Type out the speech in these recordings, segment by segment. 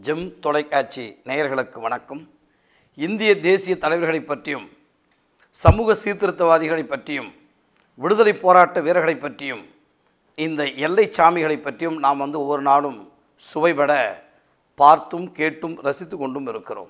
GeM தொலைக்காட்சி நேயர்களுக்கு வணக்கம் இந்திய தேசிய தலைவர்களை பற்றியும் சமூக சீர்திருத்தவாதிகளை பற்றியும் விடுதலை போராட்ட வீரர்களை பற்றியும் இந்த எல்லை சாமிகளை பற்றியும் நாம் வந்து ஒவ்வொரு நாளும் சுவைபட பார்த்தும் கேட்டும் ரசித்து கொண்டும் இருக்கிறோம்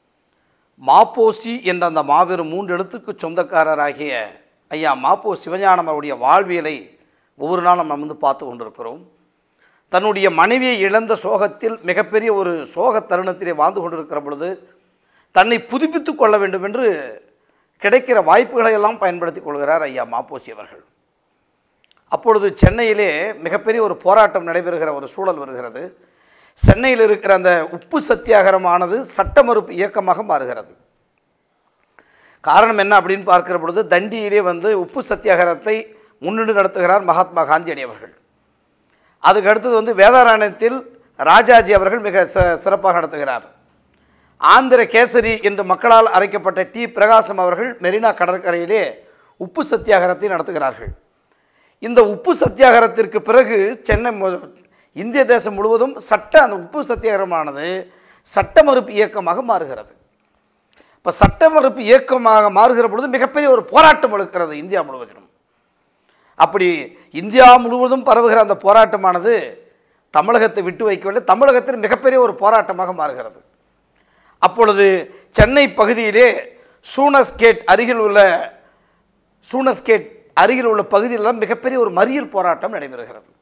மாப்போசி என்ற அந்த மாபெரும் மூன்று எழுத்துக்கு சொந்தக்காரராகிய ஐயா மாப்போ சிவஞானம் அவருடைய வாழ்வியலை ஒவ்வொரு நாளும் நம்ம வந்து பார்த்து கொண்டிருக்கிறோம் தன்னுடைய மனைவியை இழந்த சோகத்தில் மிகப்பெரிய ஒரு சோக தருணத்திலே வாழ்ந்து கொண்டிருக்கிற பொழுது தன்னை புதுப்பித்து கொள்ள வேண்டும் என்று கிடைக்கிற வாய்ப்புகளை எல்லாம் பயன்படுத்தி கொள்கிறார் ஐயா மாப்போசி அவர்கள் அப்பொழுது சென்னையிலே மிகப்பெரிய ஒரு போராட்டம் நடைபெறுகிற ஒரு சூழல் வருகிறது சென்னையில் இருக்கிற அந்த உப்பு சத்தியாகரமானது சட்ட மறுப்பு இயக்கமாக மாறுகிறது காரணம் என்ன அப்படின்னு பார்க்கிற பொழுது தண்டியிலே வந்து உப்பு சத்தியாகரத்தை முன்னின்று நடத்துகிறார் மகாத்மா காந்தியடி அவர்கள் அதுக்கு அடுத்தது வந்து வேதாரண்யத்தில் ராஜாஜி அவர்கள் மிக ச சிறப்பாக நடத்துகிறார் ஆந்திர கேசரி என்று மக்களால் அழைக்கப்பட்ட டி பிரகாசம் அவர்கள் மெரினா கடற்கரையிலே உப்பு சத்தியாகரத்தை நடத்துகிறார்கள் இந்த உப்பு சத்தியாகரத்திற்கு பிறகு சென்னை மு- இந்திய தேசம் முழுவதும் சட்ட அந்த உப்பு சத்தியாகரமானது சட்ட மறுப்பு இயக்கமாக மாறுகிறது இப்போ சட்ட மறுப்பு இயக்கமாக மாறுகிற பொழுது மிகப்பெரிய ஒரு போராட்டம் எழுக்கிறது இந்தியா முழுவதிலும் அப்படி இந்தியா முழுவதும் பரவுகிற அந்த போராட்டமானது தமிழகத்தை விட்டு வைக்கவில்லை தமிழகத்தில் மிகப்பெரிய ஒரு போராட்டமாக மாறுகிறது அப்பொழுது சென்னை பகுதியிலே சூனஸ்கேட் அருகில் உள்ள சூனஸ்கேட் அருகில் உள்ள பகுதியிலெல்லாம் மிகப்பெரிய ஒரு மறியல் போராட்டம் நடைபெறுகிறது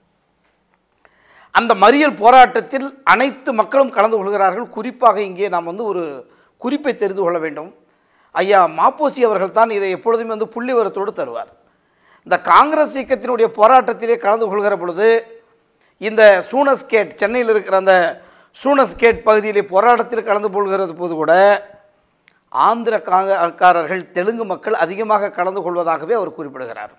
அந்த மறியல் போராட்டத்தில் அனைத்து மக்களும் கலந்து கொள்கிறார்கள் குறிப்பாக இங்கே நாம் வந்து ஒரு குறிப்பை தெரிந்து கொள்ள வேண்டும் ஐயா மாப்போசி அவர்கள் தான் இதை எப்பொழுதுமே வந்து புள்ளிவரத்தோடு தருவார் இந்த காங்கிரஸ் இயக்கத்தினுடைய போராட்டத்திலே கலந்து கொள்கிற பொழுது இந்த சூனஸ்கேட் சென்னையில் இருக்கிற அந்த சூனஸ்கேட் பகுதியிலே போராட்டத்தில் கலந்து கொள்கிறது போது கூட ஆந்திர காரர்கள் தெலுங்கு மக்கள் அதிகமாக கலந்து கொள்வதாகவே அவர் குறிப்பிடுகிறார்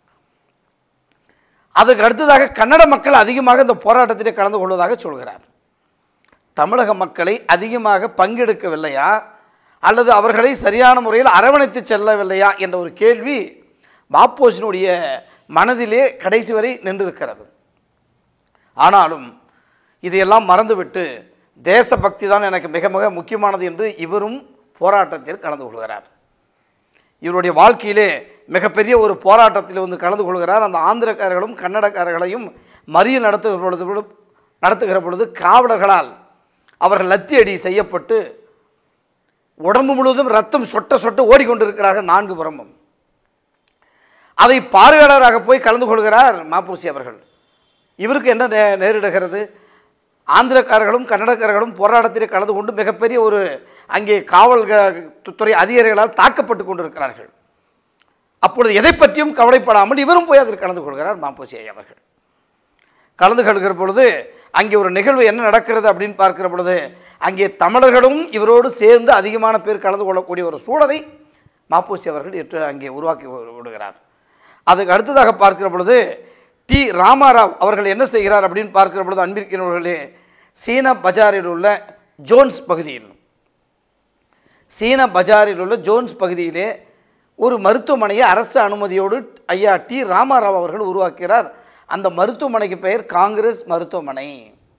அதுக்கு அடுத்ததாக கன்னட மக்கள் அதிகமாக இந்த போராட்டத்திலே கலந்து கொள்வதாக சொல்கிறார் தமிழக மக்களை அதிகமாக பங்கெடுக்கவில்லையா அல்லது அவர்களை சரியான முறையில் அரவணைத்து செல்லவில்லையா என்ற ஒரு கேள்வி மாப்போசினுடைய மனதிலே கடைசி வரை நின்றிருக்கிறது ஆனாலும் இதையெல்லாம் மறந்துவிட்டு தேசபக்தி தான் எனக்கு மிக மிக முக்கியமானது என்று இவரும் போராட்டத்தில் கலந்து கொள்கிறார் இவருடைய வாழ்க்கையிலே மிகப்பெரிய ஒரு போராட்டத்தில் வந்து கலந்து கொள்கிறார் அந்த ஆந்திரக்காரர்களும் கன்னடக்காரர்களையும் மறியல் நடத்துகிற பொழுது நடத்துகிற பொழுது காவலர்களால் அவர்கள் லத்தி அடி செய்யப்பட்டு உடம்பு முழுவதும் ரத்தம் சொட்ட சொட்ட ஓடிக்கொண்டிருக்கிறார்கள் நான்கு புறமும் அதை பார்வையாளராக போய் கலந்து கொள்கிறார் மாப்பூசி அவர்கள் இவருக்கு என்ன நே நேரிடுகிறது ஆந்திரக்காரர்களும் கன்னடக்காரர்களும் போராட்டத்தில் கலந்து கொண்டு மிகப்பெரிய ஒரு அங்கே காவல் க- துறை அதிகாரிகளால் தாக்கப்பட்டு கொண்டிருக்கிறார்கள் அப்பொழுது எதை பற்றியும் கவலைப்படாமல் இவரும் போய் அதில் கலந்து கொள்கிறார் மாப்பூசி ஐயா அவர்கள் கலந்து கொள்கிற பொழுது அங்கே ஒரு நிகழ்வு என்ன நடக்கிறது அப்படின்னு பார்க்கிற பொழுது அங்கே தமிழர்களும் இவரோடு சேர்ந்து அதிகமான பேர் கலந்து கொள்ளக்கூடிய ஒரு சூழலை மாப்பூசி அவர்கள் ஏற்று அங்கே உருவாக்கி வி- விடுகிறார் அதுக்கு அடுத்ததாக பார்க்கிற பொழுது டி ராமாராவ் அவர்கள் என்ன செய்கிறார் அப்படின்னு பார்க்கிற பொழுது அன்பிற்கினவர்களே சீன பஜாரில் உள்ள ஜோன்ஸ் பகுதியில் சீன பஜாரில் உள்ள ஜோன்ஸ் பகுதியிலே ஒரு மருத்துவமனையை அரசு அனுமதியோடு ஐயா டி ராமாராவ் அவர்கள் உருவாக்கிறார் அந்த மருத்துவமனைக்கு பெயர் காங்கிரஸ் மருத்துவமனை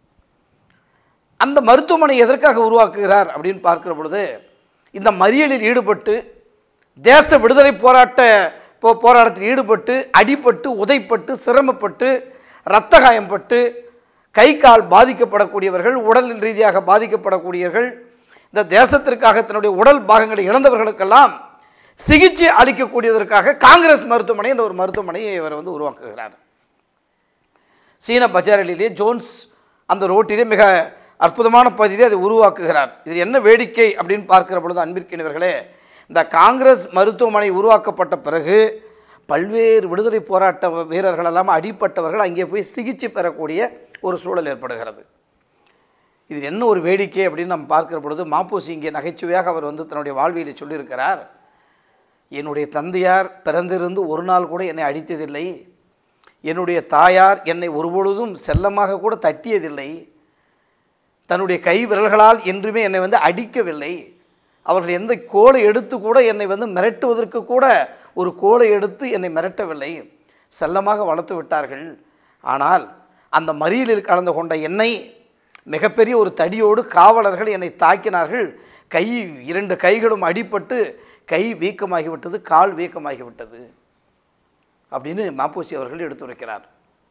அந்த மருத்துவமனை எதற்காக உருவாக்குகிறார் அப்படின்னு பார்க்கிற பொழுது இந்த மறியலில் ஈடுபட்டு தேச விடுதலை போராட்ட போ போராட்டத்தில் ஈடுபட்டு அடிபட்டு உதைப்பட்டு சிரமப்பட்டு இரத்த காயம்பட்டு கை கால் பாதிக்கப்படக்கூடியவர்கள் உடல் ரீதியாக பாதிக்கப்படக்கூடியவர்கள் இந்த தேசத்திற்காக தன்னுடைய உடல் பாகங்களை இழந்தவர்களுக்கெல்லாம் சிகிச்சை அளிக்கக்கூடியதற்காக காங்கிரஸ் மருத்துவமனை என்ற ஒரு மருத்துவமனையை இவர் வந்து உருவாக்குகிறார் சீன பஜாரிலே ஜோன்ஸ் அந்த ரோட்டிலே மிக அற்புதமான பகுதியிலே அதை உருவாக்குகிறார் இது என்ன வேடிக்கை அப்படின்னு பார்க்கிற பொழுது அன்பிற்கினவர்களே இந்த காங்கிரஸ் மருத்துவமனை உருவாக்கப்பட்ட பிறகு பல்வேறு விடுதலை போராட்ட வீரர்கள் எல்லாம் அடிப்பட்டவர்கள் அங்கே போய் சிகிச்சை பெறக்கூடிய ஒரு சூழல் ஏற்படுகிறது இது என்ன ஒரு வேடிக்கை அப்படின்னு நம்ம பார்க்கிற பொழுது மாப்போசி இங்கே நகைச்சுவையாக அவர் வந்து தன்னுடைய வாழ்வியலை சொல்லியிருக்கிறார் என்னுடைய தந்தையார் பிறந்திருந்து ஒரு நாள் கூட என்னை அடித்ததில்லை என்னுடைய தாயார் என்னை ஒருபொழுதும் செல்லமாக கூட தட்டியதில்லை தன்னுடைய கை விரல்களால் என்றுமே என்னை வந்து அடிக்கவில்லை அவர்கள் எந்த கோலை எடுத்து கூட என்னை வந்து மிரட்டுவதற்கு கூட ஒரு கோலை எடுத்து என்னை மிரட்டவில்லை செல்லமாக வளர்த்து விட்டார்கள் ஆனால் அந்த மறியலில் கலந்து கொண்ட என்னை மிகப்பெரிய ஒரு தடியோடு காவலர்கள் என்னை தாக்கினார்கள் கை இரண்டு கைகளும் அடிபட்டு கை வீக்கமாகிவிட்டது கால் வீக்கமாகிவிட்டது அப்படின்னு மாப்போசி அவர்கள் எடுத்துரைக்கிறார்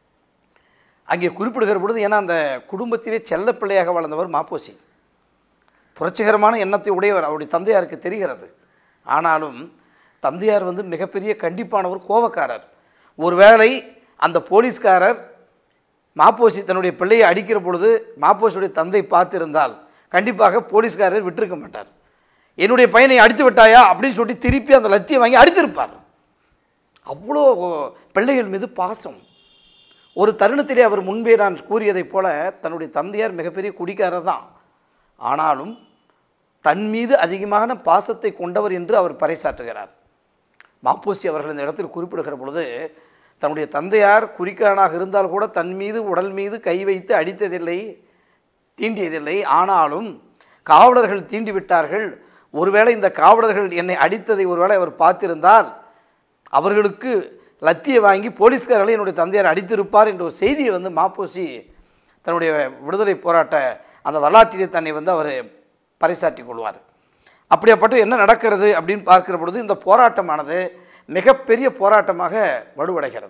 அங்கே குறிப்பிடுகிற பொழுது ஏன்னா அந்த குடும்பத்திலே செல்ல பிள்ளையாக வளர்ந்தவர் மாப்போசி புரட்சிகரமான எண்ணத்தை உடையவர் அவருடைய தந்தையாருக்கு தெரிகிறது ஆனாலும் தந்தையார் வந்து மிகப்பெரிய கண்டிப்பானவர் கோபக்காரர் ஒருவேளை அந்த போலீஸ்காரர் மாப்போசி தன்னுடைய பிள்ளையை அடிக்கிற பொழுது மாப்போசியுடைய தந்தை பார்த்திருந்தால் கண்டிப்பாக போலீஸ்காரர் விட்டிருக்க மாட்டார் என்னுடைய பையனை அடித்து விட்டாயா அப்படின்னு சொல்லி திருப்பி அந்த லத்தியை வாங்கி அடித்திருப்பார் அவ்வளோ பிள்ளைகள் மீது பாசம் ஒரு தருணத்திலே அவர் முன்பே நான் கூறியதைப் போல தன்னுடைய தந்தையார் மிகப்பெரிய குடிக்காரர் தான் ஆனாலும் தன் மீது அதிகமான பாசத்தை கொண்டவர் என்று அவர் பறைசாற்றுகிறார் மாப்போசி அவர்கள் இந்த இடத்தில் குறிப்பிடுகிற பொழுது தன்னுடைய தந்தையார் குறிக்காரனாக இருந்தால் கூட தன் மீது உடல் மீது கை வைத்து அடித்ததில்லை தீண்டியதில்லை ஆனாலும் காவலர்கள் தீண்டி விட்டார்கள் ஒருவேளை இந்த காவலர்கள் என்னை அடித்ததை ஒருவேளை அவர் பார்த்திருந்தால் அவர்களுக்கு லத்தியை வாங்கி போலீஸ்காரர்களை என்னுடைய தந்தையார் அடித்திருப்பார் என்ற ஒரு செய்தியை வந்து மாப்போசி தன்னுடைய விடுதலை போராட்ட அந்த வரலாற்றிலே தன்னை வந்து அவர் பறைசாற்றி கொள்வார் அப்படியாப்பட்ட என்ன நடக்கிறது அப்படின்னு பார்க்கிற பொழுது இந்த போராட்டமானது மிகப்பெரிய போராட்டமாக வலுவடைகிறது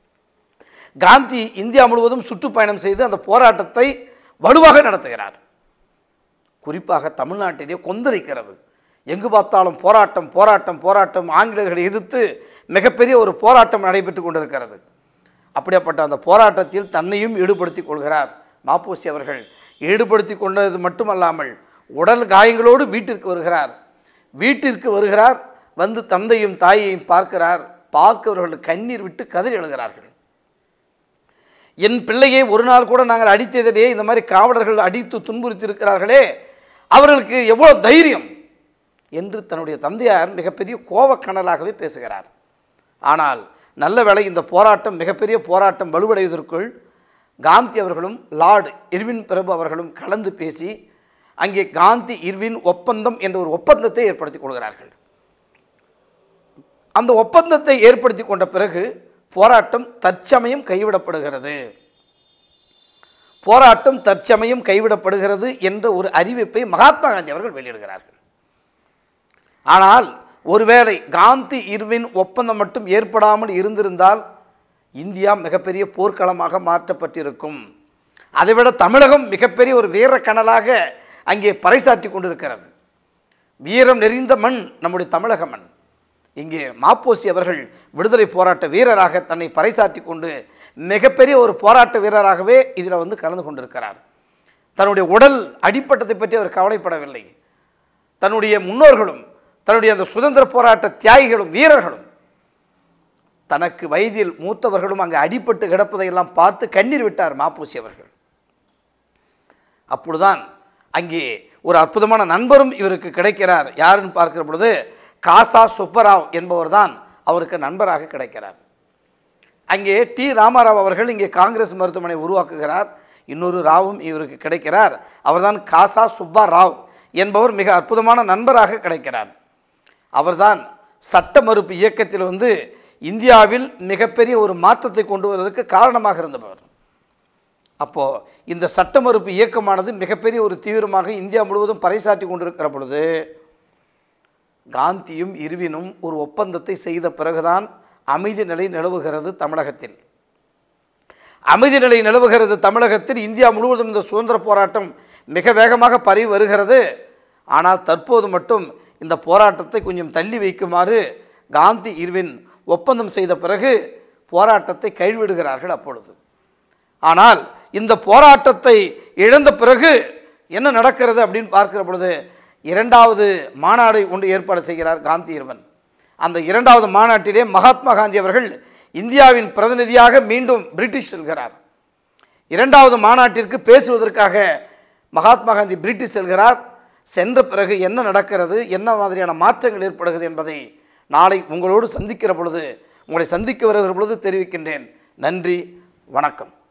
காந்தி இந்தியா முழுவதும் சுற்றுப்பயணம் செய்து அந்த போராட்டத்தை வலுவாக நடத்துகிறார் குறிப்பாக தமிழ்நாட்டிலே கொந்தளிக்கிறது எங்கு பார்த்தாலும் போராட்டம் போராட்டம் போராட்டம் ஆங்கிலேயர்களை எதிர்த்து மிகப்பெரிய ஒரு போராட்டம் நடைபெற்று கொண்டிருக்கிறது அப்படியாப்பட்ட அந்த போராட்டத்தில் தன்னையும் ஈடுபடுத்தி கொள்கிறார் மாப்போசி அவர்கள் ஈடுபடுத்தி கொண்டது மட்டுமல்லாமல் உடல் காயங்களோடு வீட்டிற்கு வருகிறார் வீட்டிற்கு வருகிறார் வந்து தந்தையும் தாயையும் பார்க்கிறார் பார்க்கிறவர்கள் கண்ணீர் விட்டு கதறி எழுகிறார்கள் என் பிள்ளையை ஒரு நாள் கூட நாங்கள் அடித்ததிலே இந்த மாதிரி காவலர்கள் அடித்து துன்புறுத்தி இருக்கிறார்களே அவர்களுக்கு எவ்வளோ தைரியம் என்று தன்னுடைய தந்தையார் மிகப்பெரிய கோபக்கணலாகவே பேசுகிறார் ஆனால் நல்ல வேளை இந்த போராட்டம் மிகப்பெரிய போராட்டம் வலுவடைவதற்குள் காந்தி அவர்களும் லார்டு இர்வின் பிரபு அவர்களும் கலந்து பேசி அங்கே காந்தி இர்வின் ஒப்பந்தம் என்ற ஒரு ஒப்பந்தத்தை ஏற்படுத்தி கொள்கிறார்கள் அந்த ஒப்பந்தத்தை ஏற்படுத்தி கொண்ட பிறகு போராட்டம் தற்சமயம் கைவிடப்படுகிறது போராட்டம் தற்சமயம் கைவிடப்படுகிறது என்ற ஒரு அறிவிப்பை மகாத்மா காந்தி அவர்கள் வெளியிடுகிறார்கள் ஆனால் ஒருவேளை காந்தி இர்வின் ஒப்பந்தம் மட்டும் ஏற்படாமல் இருந்திருந்தால் இந்தியா மிகப்பெரிய போர்க்களமாக மாற்றப்பட்டிருக்கும் அதைவிட தமிழகம் மிகப்பெரிய ஒரு வீரக்கணலாக அங்கே பறைசாற்றி கொண்டிருக்கிறது வீரம் நெறிந்த மண் நம்முடைய தமிழக மண் இங்கே மாப்போசி அவர்கள் விடுதலை போராட்ட வீரராக தன்னை பறைசாற்றி கொண்டு மிகப்பெரிய ஒரு போராட்ட வீரராகவே இதில் வந்து கலந்து கொண்டிருக்கிறார் தன்னுடைய உடல் அடிப்பட்டதை பற்றி அவர் கவலைப்படவில்லை தன்னுடைய முன்னோர்களும் தன்னுடைய அந்த சுதந்திர போராட்ட தியாகிகளும் வீரர்களும் தனக்கு வயதில் மூத்தவர்களும் அங்கே அடிபட்டு கிடப்பதையெல்லாம் பார்த்து கண்ணீர் விட்டார் மாப்பூசி அவர்கள் அப்பொழுதுதான் அங்கே ஒரு அற்புதமான நண்பரும் இவருக்கு கிடைக்கிறார் யாருன்னு பார்க்கிற பொழுது காசா சுப்பராவ் என்பவர் தான் அவருக்கு நண்பராக கிடைக்கிறார் அங்கே டி ராமாராவ் அவர்கள் இங்கே காங்கிரஸ் மருத்துவமனை உருவாக்குகிறார் இன்னொரு ராவும் இவருக்கு கிடைக்கிறார் அவர்தான் காசா சுப்பா ராவ் என்பவர் மிக அற்புதமான நண்பராக கிடைக்கிறார் அவர்தான் சட்ட மறுப்பு இயக்கத்தில் வந்து இந்தியாவில் மிகப்பெரிய ஒரு மாற்றத்தை கொண்டு வருவதற்கு காரணமாக இருந்தவர் அப்போது இந்த சட்ட மறுப்பு இயக்கமானது மிகப்பெரிய ஒரு தீவிரமாக இந்தியா முழுவதும் பறைசாற்றி கொண்டிருக்கிற பொழுது காந்தியும் இருவினும் ஒரு ஒப்பந்தத்தை செய்த பிறகுதான் அமைதி நிலை நிலவுகிறது தமிழகத்தில் அமைதி நிலை நிலவுகிறது தமிழகத்தில் இந்தியா முழுவதும் இந்த சுதந்திர போராட்டம் மிக வேகமாக பரவி வருகிறது ஆனால் தற்போது மட்டும் இந்த போராட்டத்தை கொஞ்சம் தள்ளி வைக்குமாறு காந்தி இருவின் ஒப்பந்தம் செய்த பிறகு போராட்டத்தை கைவிடுகிறார்கள் அப்பொழுது ஆனால் இந்த போராட்டத்தை இழந்த பிறகு என்ன நடக்கிறது அப்படின்னு பார்க்கிற பொழுது இரண்டாவது மாநாடு ஒன்று ஏற்பாடு செய்கிறார் காந்தி இருவன் அந்த இரண்டாவது மாநாட்டிலே மகாத்மா காந்தி அவர்கள் இந்தியாவின் பிரதிநிதியாக மீண்டும் பிரிட்டிஷ் செல்கிறார் இரண்டாவது மாநாட்டிற்கு பேசுவதற்காக மகாத்மா காந்தி பிரிட்டிஷ் செல்கிறார் சென்ற பிறகு என்ன நடக்கிறது என்ன மாதிரியான மாற்றங்கள் ஏற்படுகிறது என்பதை நாளை உங்களோடு சந்திக்கிற பொழுது உங்களை சந்திக்க வருகிற பொழுது தெரிவிக்கின்றேன் நன்றி வணக்கம்